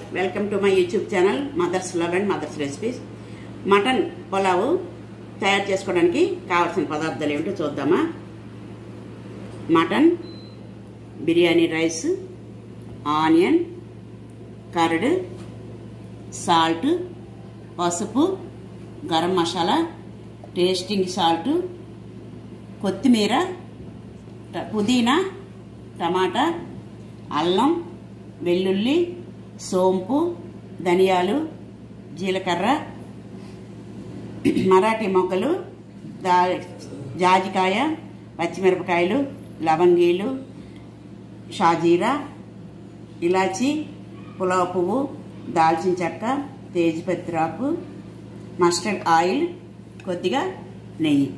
welcome to my YouTube channel mothers love and mothers recipes mutton pulao తయారు చేసుకోవడానికి కావాల్సిన పదార్థాలు ఏమిటో చూద్దామా mutton biryani rice onion curd salt పసుపు గరం మసాలా టేస్టింగ్ సాల్ట్ కొత్తిమీర ట- పుదీనా టమాటా అల్లం వెల్లుల్లి సోంపు ధనియాలు జీలకర్ర మరాఠీ మొగ్గలు దా జాజికాయ పచ్చిమిరపకాయలు లవంగీలు షాజీరా ఇలాచి పులావ్ పువ్వు దాల్చిన చెక్క తేజ్పత్రాకు మస్టర్డ్ ఆయిల్ కొద్దిగా నెయ్యి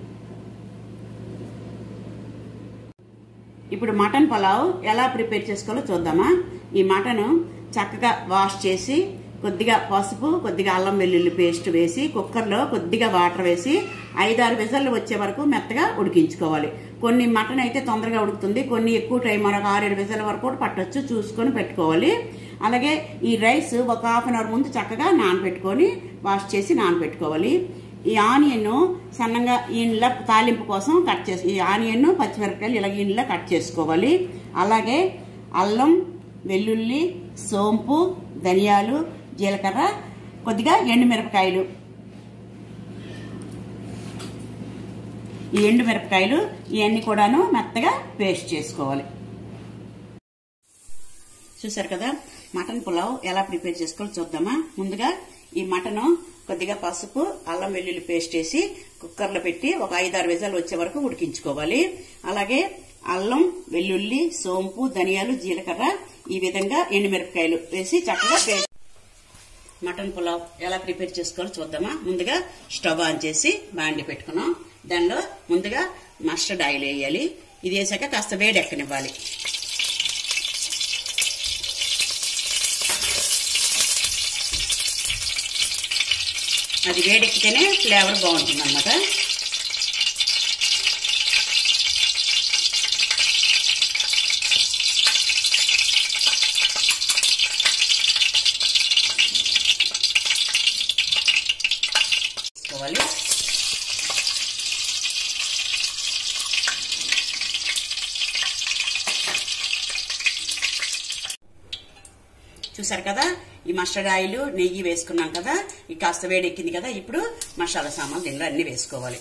ఇప్పుడు మటన్ పలావ్ ఎలా ప్రిపేర్ చేసుకోవాలో చూద్దామా ఈ మటన్ చక్కగా వాష్ చేసి కొద్దిగా పసుపు కొద్దిగా అల్లం వెల్లుల్లి పేస్ట్ వేసి కుక్కర్లో కొద్దిగా వాటర్ వేసి ఐదారు విజల్లు వచ్చే వరకు మెత్తగా ఉడికించుకోవాలి కొన్ని మటన్ అయితే తొందరగా ఉడుకుతుంది కొన్ని ఎక్కువ టైం మరొక ఆరేడు విజల వరకు కూడా పట్టొచ్చు చూసుకొని పెట్టుకోవాలి అలాగే ఈ రైస్ ఒక హాఫ్ అన్ అవర్ ముందు చక్కగా నానబెట్టుకొని వాష్ చేసి నానబెట్టుకోవాలి ఈ ఆనియన్ సన్నగా ఈయనలా తాలింపు కోసం కట్ చేసి ఈ ఆనియన్ పచ్చిమిరపకాయలు ఇలా ఈయనలా కట్ చేసుకోవాలి అలాగే అల్లం వెల్లుల్లి సోంపు ధనియాలు జీలకర్ర కొద్దిగా ఎండుమిరపకాయలు ఈ ఎండు మిరపకాయలు ఇవన్నీ కూడాను మెత్తగా పేస్ట్ చేసుకోవాలి చూసారు కదా మటన్ పులావ్ ఎలా ప్రిపేర్ చేసుకోవాలో చూద్దామా ముందుగా ఈ మటన్ కొద్దిగా పసుపు అల్లం వెల్లుల్లి పేస్ట్ వేసి కుక్కర్లో పెట్టి ఒక ఐదారు విజాలు వచ్చే వరకు ఉడికించుకోవాలి అలాగే అల్లం వెల్లుల్లి సోంపు ధనియాలు జీలకర్ర ఈ విధంగా ఎండుమిరపకాయలు వేసి చక్కగా పేస్ట్ మటన్ పులావ్ ఎలా ప్రిపేర్ చేసుకోవాలో చూద్దామా ముందుగా స్టవ్ ఆన్ చేసి బాండి పెట్టుకున్నాం దానిలో ముందుగా మస్టర్డ్ ఆయిల్ వేయాలి ఇది వేసాక కాస్త వేడెక్కనివ్వాలి అది వేడెక్కితేనే ఫ్లేవర్ బాగుంటుంది అనమాట తీసుకోవాలి చూసారు కదా ఈ మస్టర్డ్ ఆయిల్ నెయ్యి వేసుకున్నాం కదా ఈ కాస్త వేడెక్కింది కదా ఇప్పుడు మసాలా సామాన్ దీనిలో అన్ని వేసుకోవాలి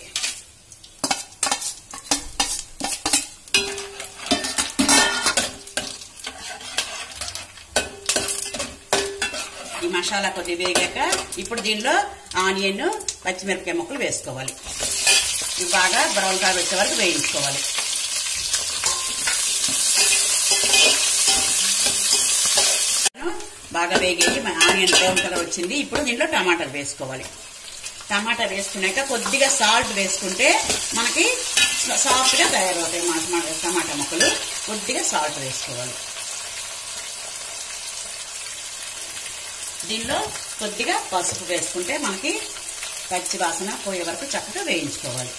ఈ మసాలా కొద్దిగా వేగాక ఇప్పుడు దీనిలో ఆనియన్ పచ్చిమిరపకాయ ముక్కలు వేసుకోవాలి ఇవి బాగా బ్రౌన్ కలర్ వచ్చే వరకు వేయించుకోవాలి బాగా వేగేది మన ఆనియన్ బ్రౌన్ కలర్ వచ్చింది ఇప్పుడు దీంట్లో టమాటాలు వేసుకోవాలి టమాటా వేసుకున్నాక కొద్దిగా సాల్ట్ వేసుకుంటే మనకి సాఫ్ట్ గా తయారవుతాయి మన మన టమాటా ముక్కలు కొద్దిగా సాల్ట్ వేసుకోవాలి దీనిలో కొద్దిగా పసుపు వేసుకుంటే మనకి పచ్చి వాసన పోయే వరకు చక్కగా వేయించుకోవాలి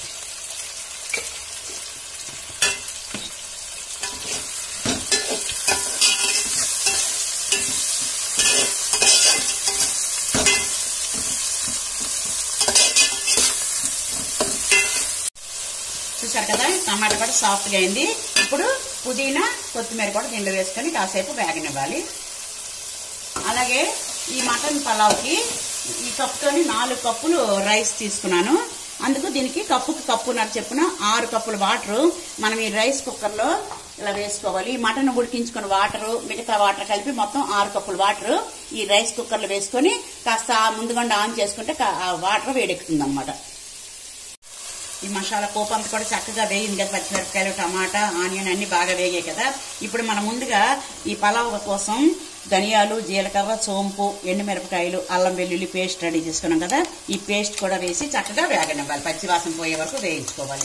చూసారు కదా టమాటా కూడా సాఫ్ట్గా అయింది ఇప్పుడు పుదీనా కొత్తిమీర కూడా దీనిలో వేసుకొని కాసేపు వేగనివ్వాలి అలాగే ఈ మటన్ పలావ్కి ఈ కప్పుతోని నాలుగు కప్పులు రైస్ తీసుకున్నాను అందుకు దీనికి కప్పుకి కప్పున్నర చెప్పున ఆరు కప్పుల వాటర్ మనం ఈ రైస్ కుక్కర్లో ఇలా వేసుకోవాలి ఈ మటన్ ఉడికించుకున్న వాటర్ మిగతా వాటర్ కలిపి మొత్తం ఆరు కప్పుల వాటర్ ఈ రైస్ కుక్కర్లో వేసుకొని కాస్త ముందుగా ఆన్ చేసుకుంటే కా- ఆ వాటర్ వేడెక్కుతుంది అనమాట ఈ మసాలా కోపంత కూడా చక్కగా వేయింది కదా పచ్చిమిరపకాయలు టమాటా ఆనియన్ అన్ని బాగా వేగాయి కదా ఇప్పుడు మనం ముందుగా ఈ పలావ్ కోసం ధనియాలు జీలకర్ర సోంపు ఎండుమిరపకాయలు అల్లం వెల్లుల్లి పేస్ట్ రెడీ చేసుకున్నాం కదా ఈ పేస్ట్ కూడా వేసి చక్కగా వేగనివ్వాలి పచ్చివాసన పోయే వరకు వేయించుకోవాలి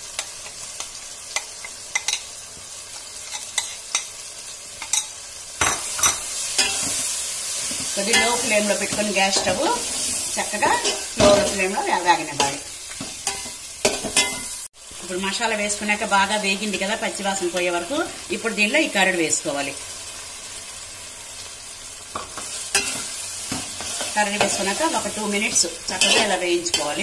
కొద్ది లో ఫ్లేమ్లో పెట్టుకొని గ్యాస్ స్టవ్ చక్కగా లో ఫ్లేమ్లో వేగనివ్వాలి ఇప్పుడు మసాలా వేసుకున్నాక బాగా వేగింది కదా పచ్చివాసన పోయే వరకు ఇప్పుడు దీనిలో ఈ కరడు వేసుకోవాలి కర్రీ వేసుకున్నాక ఒక టూ మినిట్స్ చక్కగా ఇలా వేయించుకోవాలి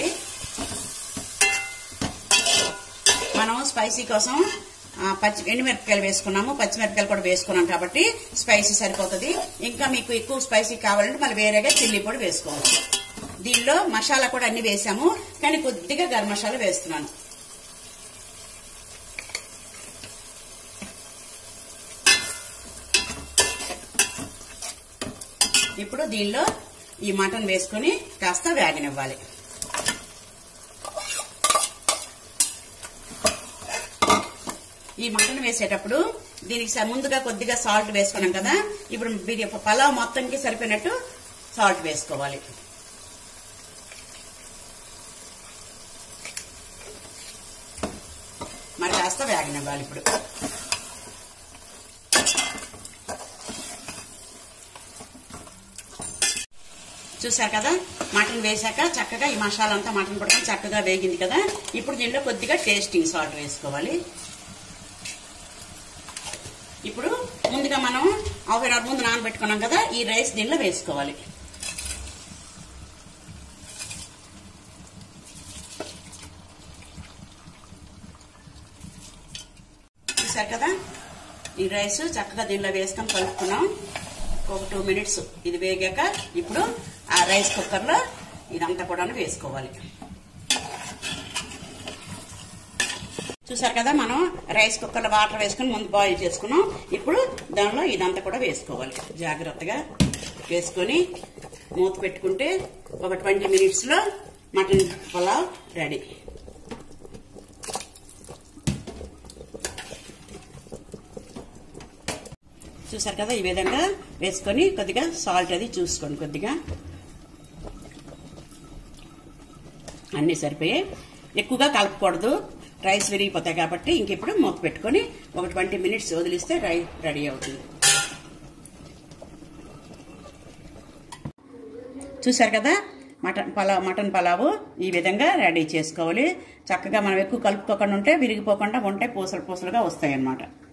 మనం స్పైసీ కోసం ఆ, పచ్చి ఎండుమిరపకాయలు వేసుకున్నాము పచ్చిమిరపకాయలు కూడా వేసుకున్నాం కాబట్టి స్పైసీ సరిపోతుంది ఇంకా మీకు ఎక్కువ స్పైసీ కావాలంటే మళ్ళీ వేరేగా చిల్లీ పొడి వేసుకోవచ్చు దీనిలో మసాలా కూడా అన్ని వేసాము కానీ కొద్దిగా గరం మసాలా వేస్తున్నాను ఇప్పుడు దీనిలో ఈ మటన్ వేసుకుని కాస్త వేగనివ్వాలి ఈ మటన్ వేసేటప్పుడు దీనికి స- ముందుగా కొద్దిగా సాల్ట్ వేసుకున్నాం కదా ఇప్పుడు బిర్యా పలావ్ మొత్తానికి సరిపోయినట్టు సాల్ట్ వేసుకోవాలి మరి కాస్త వేగనివ్వాలి ఇప్పుడు చూసారు కదా మటన్ వేసాక చక్కగా ఈ మసాలా అంతా మటన్ పట్టుకొని చక్కగా వేగింది కదా ఇప్పుడు దీనిలో కొద్దిగా టేస్టింగ్ సాల్ట్ వేసుకోవాలి ఇప్పుడు ముందుగా మనం హాఫ్ అన్ అవర్ ముందు నానబెట్టుకున్నాం కదా ఈ రైస్ దీనిలో వేసుకోవాలి చూసారు కదా ఈ రైస్ చక్కగా దీనిలో వేసుకొని కలుపుకున్నాం ఒక టూ మినిట్స్ ఇది వేగాక ఇప్పుడు ఆ రైస్ కుక్కర్లో ఇదంతా కూడా వేసుకోవాలి చూసారు కదా మనం రైస్ కుక్కర్లో వాటర్ వేసుకుని ముందు బాయిల్ చేసుకున్నాం ఇప్పుడు దానిలో ఇదంతా కూడా వేసుకోవాలి జాగ్రత్తగా వేసుకొని మూత పెట్టుకుంటే ఒక ట్వంటీ మినిట్స్లో మటన్ పులావ్ రెడీ చూసారు కదా ఈ విధంగా వేసుకొని కొద్దిగా సాల్ట్ అది చూసుకోండి కొద్దిగా అన్నీ సరిపోయాయి ఎక్కువగా కలపకూడదు రైస్ విరిగిపోతాయి కాబట్టి ఇంక ఇప్పుడు మూత పెట్టుకొని ఒక ట్వంటీ మినిట్స్ వదిలిస్తే రై రెడీ అవుతుంది చూసారు కదా మటన్ పలావ్ మటన్ పలావు ఈ విధంగా రెడీ చేసుకోవాలి చక్కగా మనం ఎక్కువ కలుపుకోకుండా ఉంటే విరిగిపోకుండా ఉంటే పూసలు పూసలుగా వస్తాయి అన్నమాట